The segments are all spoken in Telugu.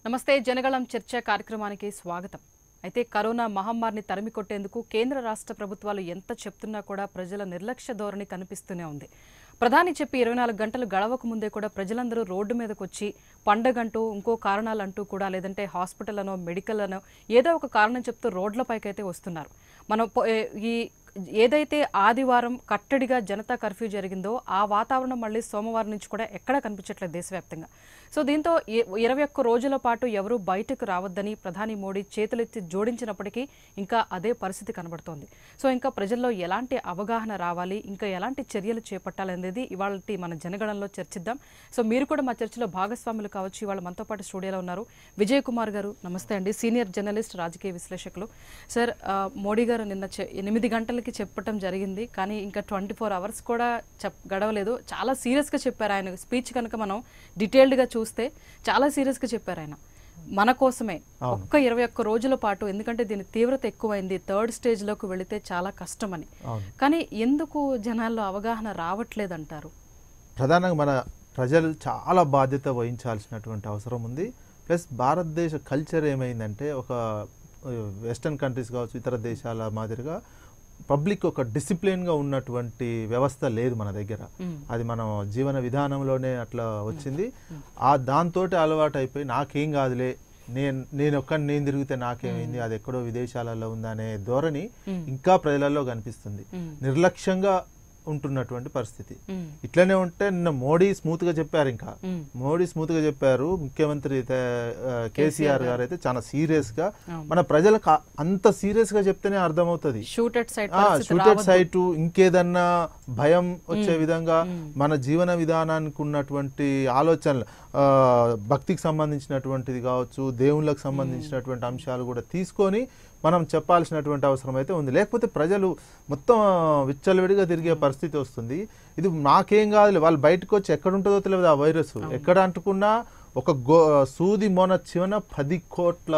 నమస్తే జనగళం చర్చ కార్యక్రమానికి స్వాగతం అయితే కరోనా మహమ్మారిని తరిమి కొట్టేందుకు కేంద్ర రాష్ట్ర ప్రభుత్వాలు ఎంత చెప్తున్నా కూడా ప్రజల నిర్లక్ష్య ధోరణి కనిపిస్తూనే ఉంది ప్రధాని చెప్పి ఇరవై నాలుగు గంటలు గడవక ముందే కూడా ప్రజలందరూ రోడ్డు మీదకి వచ్చి పండగంటూ ఇంకో కారణాలంటూ కూడా లేదంటే హాస్పిటల్ అనో మెడికల్ అనో ఏదో ఒక కారణం చెప్తూ రోడ్లపైకైతే వస్తున్నారు మనం పో- ఏ- ఈ ఏదైతే ఆదివారం కట్టడిగా జనతా కర్ఫ్యూ జరిగిందో ఆ వాతావరణం మళ్ళీ సోమవారం నుంచి కూడా ఎక్కడా కనిపించట్లేదు దేశవ్యాప్తంగా సో దీంతో ఇ- ఇరవై ఒక్క రోజుల పాటు ఎవరూ బయటకు రావద్దని ప్రధాని మోడీ చేతులెత్తి జోడించినప్పటికీ ఇంకా అదే పరిస్థితి కనబడుతోంది సో ఇంకా ప్రజల్లో ఎలాంటి అవగాహన రావాలి ఇంకా ఎలాంటి చర్యలు చేపట్టాలనేది ఇవాళ మన జనగణంలో చర్చిద్దాం సో మీరు కూడా మా చర్చలో భాగస్వాములు కావచ్చు ఇవాళ మనతో పాటు స్టూడియోలో ఉన్నారు విజయ్ కుమార్ గారు నమస్తే అండి సీనియర్ జర్నలిస్ట్ రాజకీయ విశ్లేషకులు సార్ ఆ, మోడీ గారు నిన్న చె- ఎనిమిది గంటలకి చెప్పటం జరిగింది కానీ ఇంకా ట్వంటీ ఫోర్ అవర్స్ కూడా చెప్ గడవలేదు చాలా సీరియస్గా చెప్పారు ఆయన స్పీచ్ కనుక మనం డీటెయిల్డ్గా చూస్తే చాలా సీరియస్గా చెప్పారు ఆయన మన కోసమే ఒక్క ఇరవై ఒక్క రోజుల పాటు ఎందుకంటే దీని తీవ్రత ఎక్కువైంది థర్డ్ స్టేజ్లోకి వెళితే చాలా కష్టమని అవును. కానీ ఎందుకు జనాల్లో అవగాహన రావట్లేదంటారు ప్రధానంగా మన ప్రజలు చాలా బాధ్యత వహించాల్సినటువంటి అవసరం ఉంది ప్లస్ భారతదేశ కల్చర్ ఏమైందంటే ఒక ఆ, వెస్టర్న్ కంట్రీస్ కావచ్చు ఇతర దేశాల మాదిరిగా పబ్లిక్ ఒక డిసిప్లిన్గా ఉన్నటువంటి వ్యవస్థ లేదు మన దగ్గర అది మనం జీవన విధానంలోనే అట్లా వచ్చింది ఆ దాంతో అలవాటు అయిపోయి నాకేం కాదులే నేను నేను ఒక్కడిని నేను తిరిగితే నాకేమైంది అది ఎక్కడో విదేశాలలో ఉందనే ధోరణి ఇంకా ప్రజలలో కనిపిస్తుంది నిర్లక్ష్యంగా ఉంటున్నటువంటి పరిస్థితి మ్మ్. ఇట్లనే ఉంటే నిన్న మోడీ స్మూత్ గా చెప్పారు ఇంకా మ్మ్. మోడీ స్మూత్ గా చెప్పారు ముఖ్యమంత్రి తే- ఆ, కేసీఆర్ గారు అయితే చాలా సీరియస్ గా అవును. మన ప్రజలకు ఆ- అంత సీరియస్ గా చెప్తేనే అర్థమవుతుంది shoot at side shooted sight ఇంకేదన్నా భయం వచ్చే విధంగా మన జీవన విధానానికి ఉన్నటువంటి ఆలోచనలు ఆ, భక్తికి సంబంధించినటువంటిది కావచ్చు దేవుళ్ళకి సంబంధించినటువంటి అంశాలు కూడా తీసుకొని మనం చెప్పాల్సినటువంటి అవసరం అయితే ఉంది లేకపోతే ప్రజలు మొత్తం విచ్చలవిడిగా తిరిగే పరిస్థితి వస్తుంది ఇది నాకేం కాదులే వాళ్ళు బయటకు వచ్చి ఎక్కడ ఉంటుందో తెలియదు ఆ వైరస్ ఎక్కడ అంటుకున్నా ఒక గో సూది మొన చివన పది కోట్ల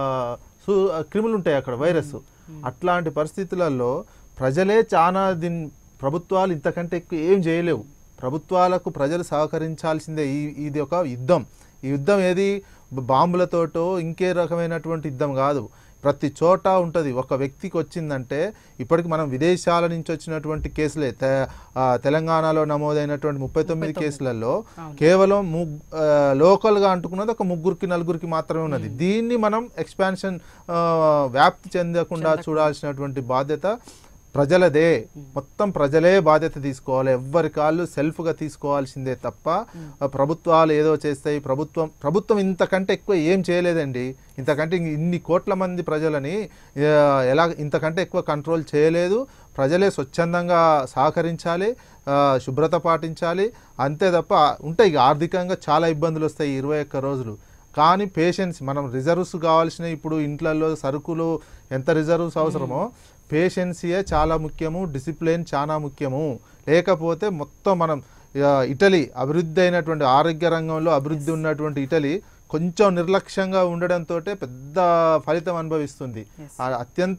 సూ క్రిములు ఉంటాయి అక్కడ వైరస్ అట్లాంటి పరిస్థితులలో ప్రజలే చాలా దీని ప్రభుత్వాలు ఇంతకంటే ఎక్కువ ఏం చేయలేవు ప్రభుత్వాలకు ప్రజలు సహకరించాల్సిందే ఈ ఇది ఒక యుద్ధం ఈ యుద్ధం ఏది బాంబులతోటో ఇంకే రకమైనటువంటి యుద్ధం కాదు ప్రతి చోట ఉంటుంది ఒక వ్యక్తికి వచ్చిందంటే ఇప్పటికి మనం విదేశాల నుంచి వచ్చినటువంటి కేసులే తె- ఆ, తెలంగాణలో నమోదైనటువంటి ముప్పై తొమ్మిది కేసులలో కేవలం ముగ్- ఆ, లోకల్గా అంటుకున్నది ఒక ముగ్గురికి నలుగురికి మాత్రమే ఉన్నది దీన్ని మనం ఎక్స్పాన్షన్ వ్యాప్తి చెందకుండా చూడాల్సినటువంటి బాధ్యత ప్రజలదే మొత్తం ప్రజలే బాధ్యత తీసుకోవాలి ఎవ్వరి కాళ్ళు సెల్ఫ్గా తీసుకోవాల్సిందే తప్ప ఆ, ప్రభుత్వాలు ఏదో చేస్తాయి ప్రభుత్వం ప్రభుత్వం ఇంతకంటే ఎక్కువ ఏం చేయలేదండి ఇంతకంటే ఇంక ఇన్ని కోట్ల మంది ప్రజలని ఆ, ఎలా ఇంతకంటే ఎక్కువ కంట్రోల్ చేయలేదు ప్రజలే స్వచ్ఛందంగా సహకరించాలి ఆ, శుభ్రత పాటించాలి అంతే తప్ప ఉంటాయి ఇక ఆర్థికంగా చాలా ఇబ్బందులు వస్తాయి ఈ ఇరవై ఒక్క రోజులు కానీ పేషెన్స్ మనం రిజర్వ్స్ కావాల్సిన ఇప్పుడు ఇంట్లలో సరుకులు ఎంత రిజర్వ్స్ అవసరమో పేషెన్సీయే చాలా ముఖ్యము డిసిప్లిన్ చాలా ముఖ్యము లేకపోతే మొత్తం మనం ఆ, ఇటలీ అభివృద్ధి అయినటువంటి ఆరోగ్య రంగంలో అభివృద్ధి ఉన్నటువంటి ఇటలీ కొంచెం నిర్లక్ష్యంగా ఉండడంతో పెద్ద ఫలితం అనుభవిస్తుంది ఆ అత్యంత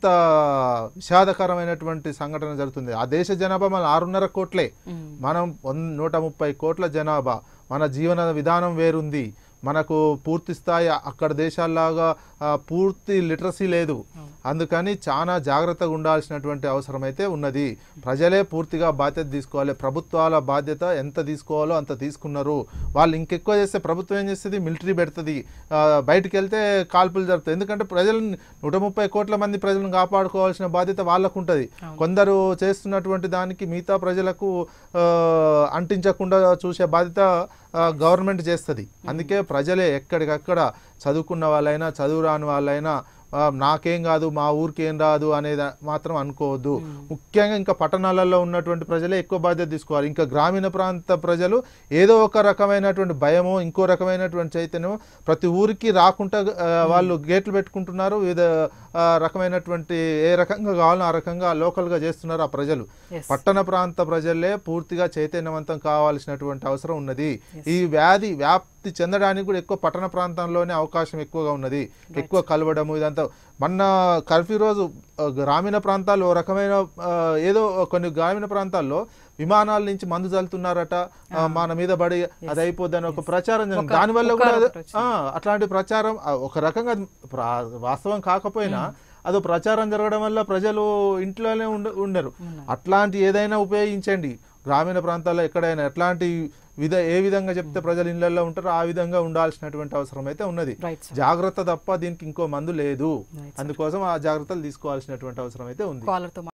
విషాదకరమైనటువంటి సంఘటన జరుగుతుంది ఆ దేశ జనాభా మన ఆరున్నర కోట్లే మనం వన్- నూట ముప్పై కోట్ల జనాభా మన జీవన విధానం వేరుంది మనకు పూర్తి స్థాయి అక్కడ దేశాల్లాగా ఆ, పూర్తి లిటరసీ లేదు అందుకని చాలా జాగ్రత్తగా ఉండాల్సినటువంటి అవసరం అయితే ఉన్నది ప్రజలే పూర్తిగా బాధ్యత తీసుకోవాలి ప్రభుత్వాల బాధ్యత ఎంత తీసుకోవాలో అంత తీసుకున్నారు వాళ్ళు ఇంకెక్కువ చేస్తే ప్రభుత్వం ఏం చేస్తుంది మిలిటరీ పెడుతుంది ఆ, బయటికి వెళ్తే కాల్పులు జరుగుతాయి ఎందుకంటే ప్రజలను నూట ముప్పై కోట్ల మంది ప్రజలను కాపాడుకోవాల్సిన బాధ్యత వాళ్ళకు ఉంటుంది కొందరు చేస్తున్నటువంటి దానికి మిగతా ప్రజలకు ఆ, అంటించకుండా చూసే బాధ్యత ఆ, గవర్నమెంట్ చేస్తుంది అందుకే ప్రజలే ఎక్కడికక్కడ చదువుకున్న వాళ్ళైనా చదువు రాని వాళ్ళైనా ఆ, నాకేం కాదు మా ఊరికి ఏం రాదు అనేది మాత్రం అనుకోవద్దు ముఖ్యంగా ఇంకా పట్టణాలలో ఉన్నటువంటి ప్రజలే ఎక్కువ బాధ్యత తీసుకోవాలి ఇంకా గ్రామీణ ప్రాంత ప్రజలు ఏదో ఒక రకమైనటువంటి భయమో ఇంకో రకమైనటువంటి చైతన్యం ప్రతి ఊరికి రాకుండా ఆ, వాళ్ళు గేట్లు పెట్టుకుంటున్నారు వివిధ ఆ, రకమైనటువంటి ఏ రకంగా కావాలో ఆ రకంగా లోకల్గా చేస్తున్నారు ఆ ప్రజలు Yes. పట్టణ ప్రాంత ప్రజలే పూర్తిగా చైతన్యవంతం కావాల్సినటువంటి అవసరం ఉన్నది ఈ వ్యాధి వ్యాప్తి వ్యాప్తి చెందడానికి కూడా ఎక్కువ పట్టణ ప్రాంతాల్లోనే అవకాశం ఎక్కువగా ఉన్నది ఎక్కువ కలవడము ఇదంతా మొన్న కర్ఫ్యూ రోజు ఆ, గ్రామీణ ప్రాంతాల్లో ఓ రకమైన ఆ, ఏదో కొన్ని గ్రామీణ ప్రాంతాల్లో విమానాల నుంచి మందు చల్లుతున్నారట ఆ, మన మీద పడి అది అయిపోద్దని ఒక ప్రచారం జరిగింది. ఒక- దానివల్ల ఒక కూడా అది- ఒకటి ఆ, అట్లాంటి ప్రచారం ఆ, ఒక రకంగా అది ప్రా- వాస్తవం కాకపోయినా అదో ప్రచారం జరగడం వల్ల ప్రజలు ఇంట్లోనే ఉండ ఉండరు అట్లాంటి ఏదైనా ఉపయోగించండి గ్రామీణ ప్రాంతాల్లో ఎక్కడైనా ఎట్లాంటి విధ ఏ విధంగా చెప్తే ప్రజలు ఇళ్లలో ఉంటారో ఆ విధంగా ఉండాల్సినటువంటి అవసరం అయితే ఉన్నది రైట్ సార్ జాగ్రత్త తప్ప దీనికి ఇంకో మందు లేదు Right, అందుకోసం ఆ జాగ్రత్తలు తీసుకోవాల్సినటువంటి అవసరం అయితే ఉంది కాలర్తో